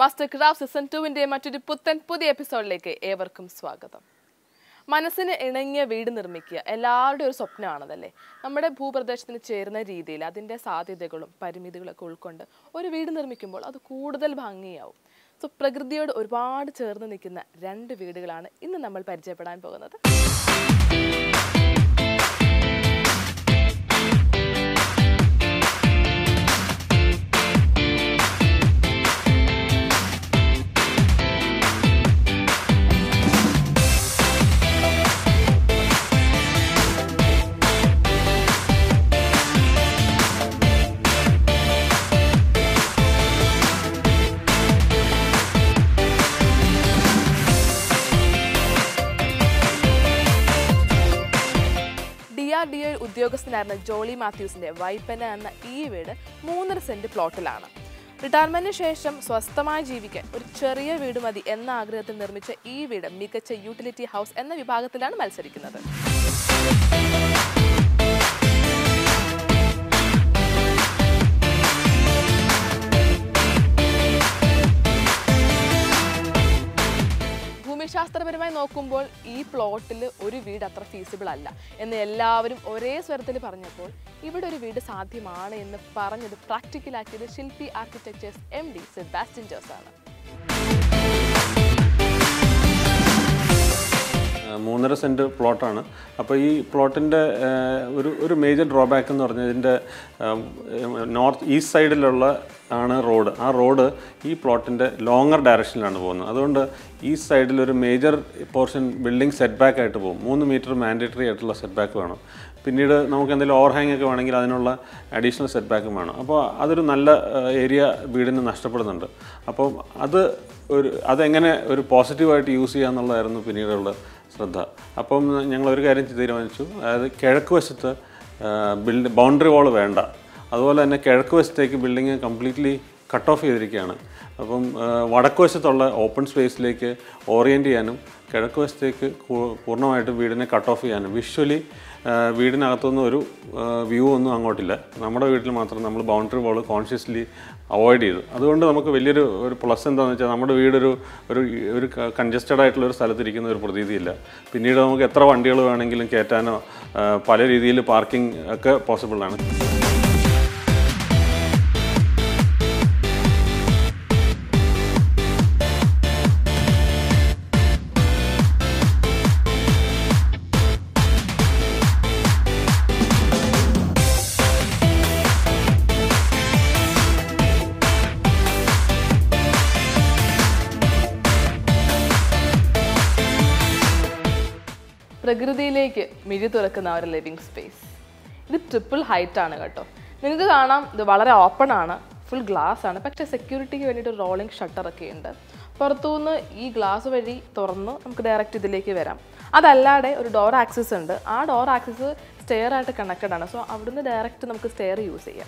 master craft season ടുവിന്റെ മറ്റൊരു പുത്തൻ പുതിയ എപ്പിസോഡിലേക്ക് ഏവർക്കും സ്വാഗതം മനസ്സിന് ഇണങ്ങിയ വീട് നിർമ്മിക്കുക എല്ലാവരുടെയും ഒരു സ്വപ്നമാണതല്ലേ നമ്മുടെ ഭൂപ്രദേശത്തിന് ചേരുന്ന രീതിയിൽ അതിൻ്റെ സാധ്യതകളും പരിമിതികളൊക്കെ ഉൾക്കൊണ്ട് ഒരു വീട് നിർമ്മിക്കുമ്പോൾ അത് കൂടുതൽ ഭംഗിയാവും സോ പ്രകൃതിയോട് ഒരുപാട് ചേർന്ന് നിൽക്കുന്ന രണ്ട് വീടുകളാണ് ഇന്ന് നമ്മൾ പരിചയപ്പെടാൻ പോകുന്നത് ഡി ആർ ഡി ഒ ഉദ്യോഗസ്ഥനായിരുന്ന ജോളി മാത്യൂസിന്റെ വൈപ്പന എന്ന ഈ വീട് മൂന്നര സെന്റ് പ്ലോട്ടിലാണ് റിട്ടയർമെന്റിന് ശേഷം സ്വസ്ഥമായി ജീവിക്കാൻ ഒരു ചെറിയ വീട് മതി എന്ന ആഗ്രഹത്തിൽ നിർമ്മിച്ച ഈ വീട് മികച്ച യൂട്ടിലിറ്റി ഹൗസ് എന്ന വിഭാഗത്തിലാണ് മത്സരിക്കുന്നത് ഭൂമിശാസ്ത്രപരമായി നോക്കുമ്പോൾ ഈ പ്ലോട്ടിൽ ഒരു വീട് അത്ര ഫീസിബിൾ അല്ല എന്ന് എല്ലാവരും ഒരേ സ്വരത്തിൽ പറഞ്ഞപ്പോൾ ഇവിടെ ഒരു വീട് സാധ്യമാണ് എന്ന് പറഞ്ഞത് പ്രാക്ടിക്കലാക്കിയത് Shilpi architectures M D Sebastian Jose ആണ് ആ, മൂന്നര സെൻറ്റ് പ്ലോട്ടാണ് അപ്പോൾ ഈ പ്ലോട്ടിൻ്റെ ഒരു ഒരു മേജർ ഡ്രോബാക്ക് എന്ന് പറഞ്ഞാൽ ഇതിൻ്റെ നോർത്ത് ഈസ്റ്റ് സൈഡിലുള്ള ആണ് റോഡ് ആ റോഡ് ഈ പ്ലോട്ടിൻ്റെ ലോങ്ങർ ഡയറക്ഷനിലാണ് പോകുന്നത് അതുകൊണ്ട് ഈസ്റ്റ് സൈഡിൽ ഒരു major portion building set back ആയിട്ട് പോകും മൂന്ന് മീറ്റർ മാൻഡേറ്ററി ആയിട്ടുള്ള സെറ്റ് ബാക്ക് വേണം പിന്നീട് നമുക്ക് എന്തെങ്കിലും ഓവർഹാങ് ഒക്കെ വേണമെങ്കിൽ അതിനുള്ള അഡീഷണൽ സെറ്റ് ബാക്കും വേണം അപ്പോൾ അതൊരു നല്ല ഏരിയ വീടിന് നഷ്ടപ്പെടുന്നുണ്ട് അപ്പോൾ അത് ഒരു അതെങ്ങനെ ഒരു പോസിറ്റീവായിട്ട് യൂസ് ചെയ്യുക എന്നുള്ളതായിരുന്നു പിന്നീടുള്ള ശ്രദ്ധ അപ്പം ഞങ്ങൾ ഒരു കാര്യം തീരുമാനിച്ചു അതായത് കിഴക്ക് വശത്ത് ബിൽഡ് ബൗണ്ടറി വാൾ വേണ്ട അതുപോലെ തന്നെ കിഴക്ക് വശത്തേക്ക് ബിൽഡിങ് കംപ്ലീറ്റ്ലി കട്ട് ഓഫ് ചെയ്തിരിക്കുകയാണ് അപ്പം ആ, വടക്ക് വശത്തുള്ള ഓപ്പൺ സ്പേസിലേക്ക് ഓറിയൻറ്റ് ചെയ്യാനും കിഴക്ക് വശത്തേക്ക് പൂ- പൂർണ്ണമായിട്ടും വീടിനെ കട്ട് ഓഫ് ചെയ്യാനും വിഷ്വലി വീടിനകത്തുനിന്ന് ഒരു വ്യൂ ഒന്നും അങ്ങോട്ടില്ല നമ്മുടെ വീട്ടിൽ മാത്രം നമ്മൾ ബൗണ്ടറി വാൾ കോൺഷ്യസ്ലി അവോയ്ഡ് ചെയ്തു അതുകൊണ്ട് നമുക്ക് വലിയൊരു ഒരു പ്ലസ് എന്താണെന്ന് വെച്ചാൽ നമ്മുടെ വീടൊരു ഒരു ഒരു കൺജസ്റ്റഡ് ആയിട്ടുള്ള ഒരു സ്ഥലത്തിരിക്കുന്ന ഒരു പ്രതീതിയില്ല പിന്നീട് നമുക്ക് എത്ര വണ്ടികൾ വേണമെങ്കിലും കയറ്റാനോ ആ, പല രീതിയിൽ പാർക്കിംഗ് ഒക്കെ പോസിബിൾ ആണ് പ്രകൃതിയിലേക്ക് മിഴി തുറക്കുന്ന ഒരു ലിവിങ് സ്പേസ് ഇത് ട്രിപ്പിൾ ഹൈറ്റ് ആണ് കേട്ടോ നിങ്ങൾക്ക് കാണാം ഇത് വളരെ ഓപ്പൺ ആണ് ഫുൾ ഗ്ലാസ് ആണ് പക്ഷേ സെക്യൂരിറ്റിക്ക് വേണ്ടിയിട്ട് റോളിംഗ് ഷട്ടർ ഒക്കെ ഉണ്ട് പുറത്തുനിന്ന് ഈ ഗ്ലാസ് വഴി തുറന്ന് നമുക്ക് ഡയറക്റ്റ് ഇതിലേക്ക് വരാം അതല്ലാതെ ഒരു ഡോർ ആക്സസ് ഉണ്ട് ആ ഡോർ ആക്സസ് സ്റ്റെയർ ആയിട്ട് കണക്റ്റഡ് ആണ് സോ അവിടുന്ന് ഡയറക്റ്റ് നമുക്ക് സ്റ്റെയർ യൂസ് ചെയ്യാം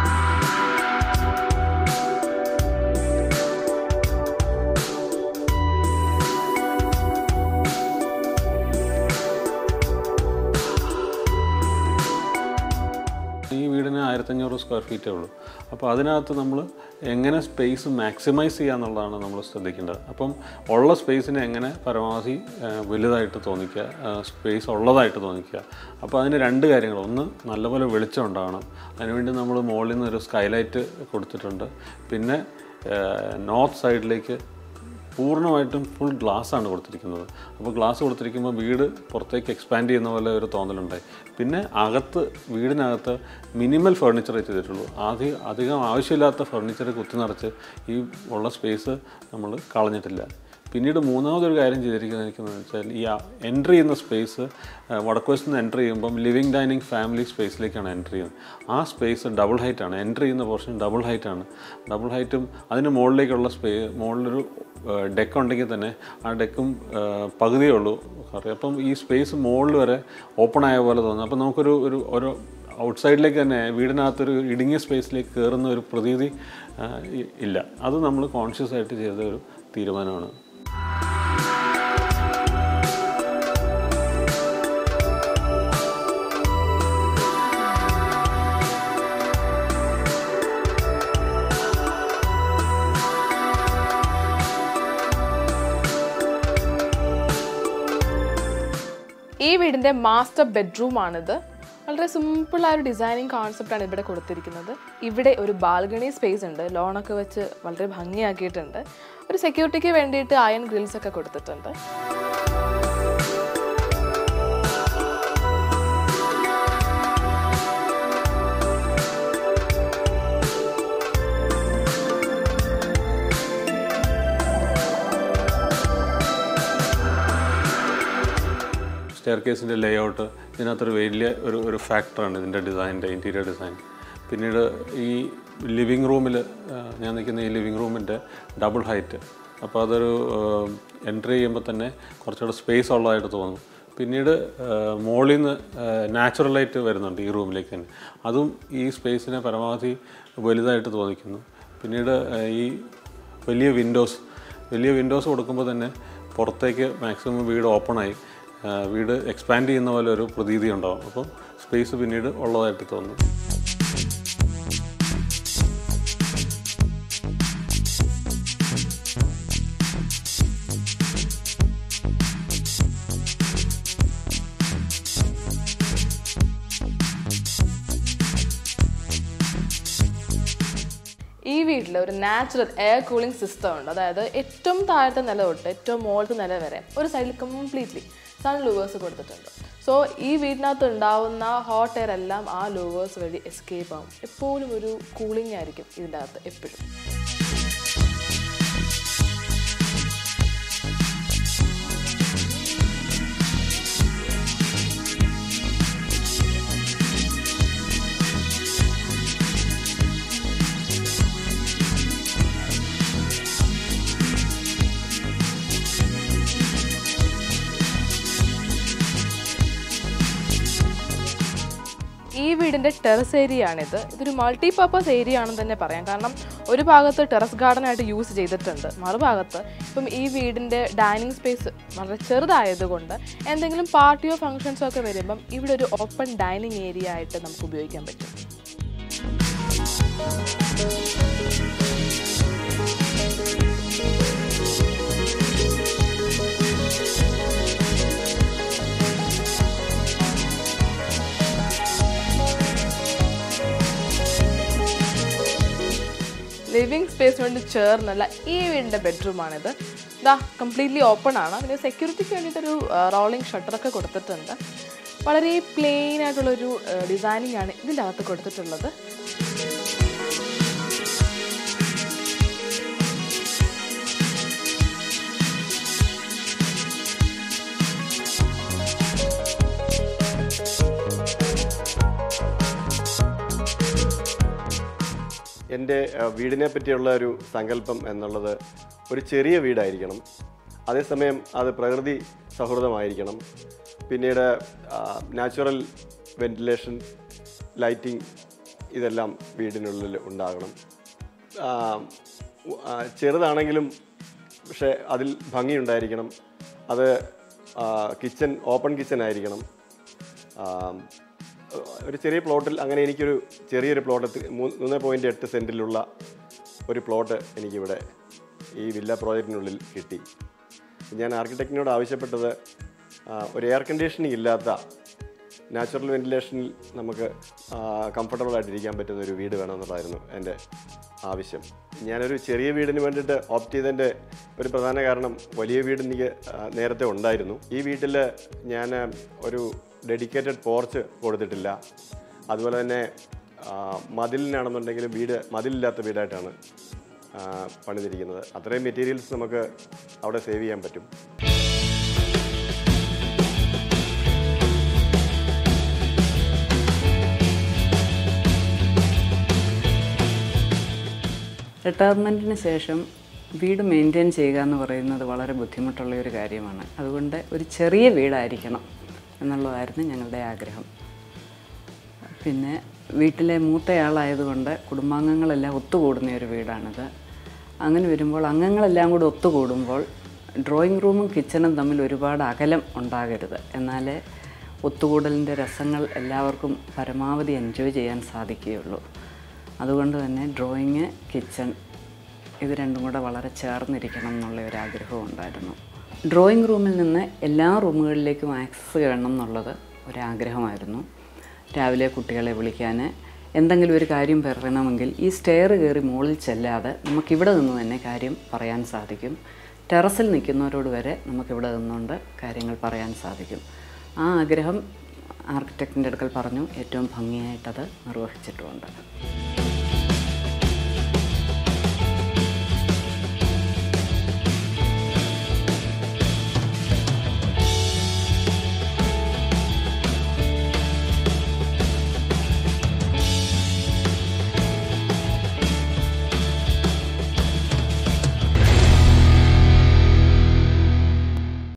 ഈ വീടിന് ആയിരത്തഞ്ഞൂറ് സ്ക്വയർ ഫീറ്റേ ഉള്ളൂ അപ്പോൾ അതിനകത്ത് നമ്മൾ എങ്ങനെ സ്പേസ് മാക്സിമൈസ് ചെയ്യുക എന്നുള്ളതാണ് നമ്മൾ ശ്രദ്ധിക്കേണ്ടത് അപ്പം ഉള്ള സ്പേസിനെ എങ്ങനെ പരമാവധി ആ, വലുതായിട്ട് തോന്നിക്കുക സ്പേസ് ഉള്ളതായിട്ട് തോന്നിക്കുക അപ്പോൾ അതിന് രണ്ട് കാര്യങ്ങൾ ഒന്ന് നല്ലപോലെ വെളിച്ചം ഉണ്ടാകണം അതിനുവേണ്ടി നമ്മൾ മുകളിൽ നിന്ന് ഒരു സ്കൈലൈറ്റ് കൊടുത്തിട്ടുണ്ട് പിന്നെ നോർത്ത് സൈഡിലേക്ക് പൂർണ്ണമായിട്ടും ഫുൾ ഗ്ലാസ് ആണ് കൊടുത്തിരിക്കുന്നത് അപ്പോൾ ഗ്ലാസ് കൊടുത്തിരിക്കുമ്പോൾ വീട് പുറത്തേക്ക് എക്സ്പാൻഡ് ചെയ്യുന്ന പോലെ ഒരു തോന്നലുണ്ടായി പിന്നെ അകത്ത് വീടിനകത്ത് മിനിമൽ ഫർണിച്ചർ ചെയ്തിട്ടുള്ളൂ ആദ്യം അധികം ആവശ്യമില്ലാത്ത ഫർണിച്ചർ കുത്തി നിറച്ച് ഈ ഉള്ള സ്പേസ് നമ്മൾ കളഞ്ഞിട്ടില്ല പിന്നീട് മൂന്നാമതൊരു കാര്യം ചെയ്തിരിക്കുന്നത് വെച്ചാൽ ഈ എൻട്രി ചെയ്യുന്ന സ്പേസ് വടക്കുവശത്ത് നിന്ന് എൻട്രി ചെയ്യുമ്പം ലിവിങ് ഡൈനിങ് ഫാമിലി സ്പേസിലേക്കാണ് എൻട്രി ചെയ്യുന്നത് ആ സ്പേസ് ഡബിൾ ഹൈറ്റ് ആണ് എൻട്രി ചെയ്യുന്ന പോർഷൻ ഡബിൾ ഹൈറ്റ് ആണ് ഡബിൾ ഹൈറ്റും അതിന് മുകളിലേക്കുള്ള സ്പേ മുകളിലൊരു ഡെക്ക് ഉണ്ടെങ്കിൽ തന്നെ ആ ഡെക്കും പകുതിയേ ഉള്ളൂ അറിയാം അപ്പം ഈ സ്പേസ് മുകളിൽ വരെ ഓപ്പൺ ആയ പോലെ തോന്നുന്നു അപ്പം നമുക്കൊരു ഒരു ഒരു ഔട്ട്സൈഡിലേക്ക് തന്നെ വീടിനകത്തൊരു ഇടുങ്ങിയ സ്പേസിലേക്ക് കയറുന്ന ഒരു പ്രതീതി ആ, ഇ- ഇല്ല അത് നമ്മൾ കോൺഷ്യസ് ആയിട്ട് ചെയ്ത ഒരു തീരുമാനമാണ് ഈ വീടിൻ്റെ മാസ്റ്റർ ബെഡ്റൂമാണിത് വളരെ സിമ്പിളായ ഒരു ഡിസൈനിങ് കോൺസെപ്റ്റാണ് ഇവിടെ കൊടുത്തിരിക്കുന്നത് ഇവിടെ ഒരു ബാൽക്കണി സ്പേസ് ഉണ്ട് ലോണൊക്കെ വെച്ച് വളരെ ഭംഗിയാക്കിയിട്ടുണ്ട് ഒരു സെക്യൂരിറ്റിക്ക് വേണ്ടിയിട്ട് അയൺ ഗ്രിൽസ് ഒക്കെ കൊടുത്തിട്ടുണ്ട് സ്റ്റെയർ കേസിൻ്റെ ലേ ഔട്ട് ഇതിനകത്തൊരു വലിയ ഒരു ഒരു ഫാക്ടറാണ് ഇതിൻ്റെ ഡിസൈനിൻ്റെ ഇൻറ്റീരിയർ ഡിസൈൻ പിന്നീട് ഈ ലിവിങ് റൂമിൽ ഞാൻ നിൽക്കുന്ന ഈ ലിവിങ് റൂമിൻ്റെ ഡബിൾ ഹൈറ്റ് അപ്പോൾ അതൊരു എൻട്രി ചെയ്യുമ്പോൾ തന്നെ കുറച്ചുകൂടെ സ്പേസ് ഉള്ളതായിട്ട് തോന്നും പിന്നീട് മോളിൽ നിന്ന് നാച്ചുറൽ ലൈറ്റ് വരുന്നുണ്ട് ഈ റൂമിലേക്ക് തന്നെ അതും ഈ സ്പേസിനെ പരമാവധി വലുതായിട്ട് തോന്നിക്കുന്നു പിന്നീട് ആ, ഈ വലിയ വിൻഡോസ് വലിയ വിൻഡോസ് കൊടുക്കുമ്പോൾ തന്നെ പുറത്തേക്ക് മാക്സിമം വീട് ഓപ്പണായി ആ, വീട് എക്സ്പാൻഡ് ചെയ്യുന്ന പോലെ ഒരു പ്രതീതി ഉണ്ടാവും അപ്പം സ്പേസ് പിന്നീട് ഉള്ളതായിട്ട് തോന്നും ഈ വീട്ടിൽ ഒരു നാച്ചുറൽ എയർ കൂളിംഗ് സിസ്റ്റം ഉണ്ട് അതായത് ഏറ്റവും താഴത്തെ നില തൊട്ട് ഏറ്റവും മുകളിലത്തെ നില വരെ ഒരു സൈഡിൽ കംപ്ലീറ്റ്ലി സൺ ലൂവേഴ്സ് കൊടുത്തിട്ടുണ്ട് സോ ഈ വീടിനകത്ത് ഉണ്ടാവുന്ന ഹോട്ട് എയർ എല്ലാം ആ ലൂവേഴ്സ് വഴി എസ്കേപ്പ് ആവും എപ്പോഴും ഒരു കൂളിംഗ് ആയിരിക്കും ഇതിൻ്റെ അകത്ത് എപ്പോഴും ഈ വീടിൻ്റെ ടെറസ് ഏരിയ ആണിത് ഇതൊരു മൾട്ടി പർപ്പസ് ഏരിയ ആണെന്ന് തന്നെ പറയാം കാരണം ഒരു ഭാഗത്ത് ടെറസ് ഗാർഡൻ ആയിട്ട് യൂസ് ചെയ്തിട്ടുണ്ട് മറുഭാഗത്ത് ഇപ്പം ഈ വീടിൻ്റെ ഡൈനിങ് സ്പേസ് വളരെ ചെറുതായതുകൊണ്ട് എന്തെങ്കിലും പാർട്ടിയോ ഫങ്ഷൻസോ ഒക്കെ വരുമ്പം ഇവിടെ ഒരു ഓപ്പൺ ഡൈനിങ് ഏരിയ ആയിട്ട് നമുക്ക് ഉപയോഗിക്കാൻ പറ്റും ലിവിങ് സ്പേസിനോട് ചേർന്നുള്ള ഈ വീടിൻ്റെ ബെഡ്റൂമാണിത് ഇതാ കംപ്ലീറ്റ്ലി ഓപ്പൺ ആണ് പിന്നെ സെക്യൂരിറ്റിക്ക് വേണ്ടിയിട്ടൊരു റോളിംഗ് ഷട്ടറൊക്കെ കൊടുത്തിട്ടുണ്ട് വളരെ പ്ലെയിൻ ആയിട്ടുള്ളൊരു ഡിസൈനിങ് ആണ് ഇതിൻ്റെ അകത്ത് കൊടുത്തിട്ടുള്ളത് എൻ്റെ ആ, വീടിനെ പറ്റിയുള്ള ഒരു സങ്കല്പം എന്നുള്ളത് ഒരു ചെറിയ വീടായിരിക്കണം അതേസമയം അത് പ്രകൃതി സൗഹൃദമായിരിക്കണം പിന്നീട് നാച്ചുറൽ വെന്റിലേഷൻ ലൈറ്റിംഗ് ഇതെല്ലാം വീടിനുള്ളിൽ ഉണ്ടാകണം ആ, ഉ- ആ, ചെറുതാണെങ്കിലും പക്ഷേ അതിൽ ഭംഗിയുണ്ടായിരിക്കണം അത് കിച്ചൺ ഓപ്പൺ കിച്ചൺ ആയിരിക്കണം ആ, ഒരു ചെറിയ പ്ലോട്ടിൽ അങ്ങനെ എനിക്കൊരു ചെറിയൊരു പ്ലോട്ട് മൂന്ന് പോയിൻറ്റ് എട്ട് സെൻറ്റിലുള്ള ഒരു പ്ലോട്ട് എനിക്കിവിടെ ഈ വില്ല പ്രോജക്റ്റിനുള്ളിൽ കിട്ടി ഞാൻ ആർക്കിടെക്റ്റിനോട് ആവശ്യപ്പെട്ടത് ആ, ഒരു എയർ കണ്ടീഷനിങ് ഇല്ലാത്ത നാച്ചുറൽ വെന്റിലേഷനിൽ നമുക്ക് കംഫർട്ടബിൾ ആയിട്ടിരിക്കാൻ പറ്റുന്ന ഒരു വീട് വേണമെന്നുള്ളതായിരുന്നു എൻ്റെ ആവശ്യം ഞാനൊരു ചെറിയ വീടിന് വേണ്ടിയിട്ട് ഓപ്റ്റ് ചെയ്തതിൻ്റെ ഒരു പ്രധാന കാരണം വലിയ വീട് എനിക്ക് ആ, നേരത്തെ ഉണ്ടായിരുന്നു ഈ വീട്ടിൽ ഞാൻ ഒരു ഡെഡിക്കേറ്റഡ് പോർച്ച് കൊടുത്തിട്ടില്ല അതുപോലെ തന്നെ ആ, മതിലിനാണെന്നുണ്ടെങ്കിലും വീട് മതിലില്ലാത്ത വീടായിട്ടാണ് ആ, പണിതിരിക്കുന്നത് അത്രയും മെറ്റീരിയൽസ് നമുക്ക് അവിടെ സേവ് ചെയ്യാൻ പറ്റും റിട്ടയർമെൻറ്റിന് ശേഷം വീട് മെയിൻറ്റെയിൻ ചെയ്യുക എന്ന് പറയുന്നത് വളരെ ബുദ്ധിമുട്ടുള്ള ഒരു കാര്യമാണ് അതുകൊണ്ട് ഒരു ചെറിയ വീടായിരിക്കണം എന്നുള്ളതായിരുന്നു ഞങ്ങളുടെ ആഗ്രഹം പിന്നെ വീട്ടിലെ മൂത്തയാളായതുകൊണ്ട് കുടുംബാംഗങ്ങളെല്ലാം ഒത്തുകൂടുന്ന ഒരു വീടാണിത് അങ്ങനെ വരുമ്പോൾ അംഗങ്ങളെല്ലാം കൂടെ ഒത്തുകൂടുമ്പോൾ ഡ്രോയിങ് റൂമും കിച്ചണും തമ്മിൽ ഒരുപാട് അകലം ഉണ്ടാകരുത് എന്നാലേ ഒത്തുകൂടലിൻ്റെ രസങ്ങൾ എല്ലാവർക്കും പരമാവധി എൻജോയ് ചെയ്യാൻ സാധിക്കുകയുള്ളൂ അതുകൊണ്ട് തന്നെ ഡ്രോയിങ് കിച്ചൺ ഇത് രണ്ടും കൂടെ വളരെ ചേർന്നിരിക്കണം എന്നുള്ള ഒരു ആഗ്രഹവും ഉണ്ടായിരുന്നു ഡ്രോയിങ് റൂമിൽ നിന്ന് എല്ലാ റൂമുകളിലേക്കും ആക്സസ് വേണം എന്നുള്ളത് ഒരാഗ്രഹമായിരുന്നു രാവിലെ കുട്ടികളെ വിളിക്കാൻ എന്തെങ്കിലും ഒരു കാര്യം പറയണമെങ്കിൽ ഈ സ്റ്റെയർ കയറി മുകളിൽ ചെല്ലാതെ നമുക്കിവിടെ നിന്ന് തന്നെ കാര്യം പറയാൻ സാധിക്കും ടെറസിൽ നിൽക്കുന്നവരോട് വരെ നമുക്കിവിടെ നിന്നുകൊണ്ട് കാര്യങ്ങൾ പറയാൻ സാധിക്കും ആ ആഗ്രഹം ആർക്കിടെക്റ്റിൻ്റെ അടുക്കൽ പറഞ്ഞു ഏറ്റവും ഭംഗിയായിട്ടത് നിർവഹിച്ചിട്ടുമുണ്ട്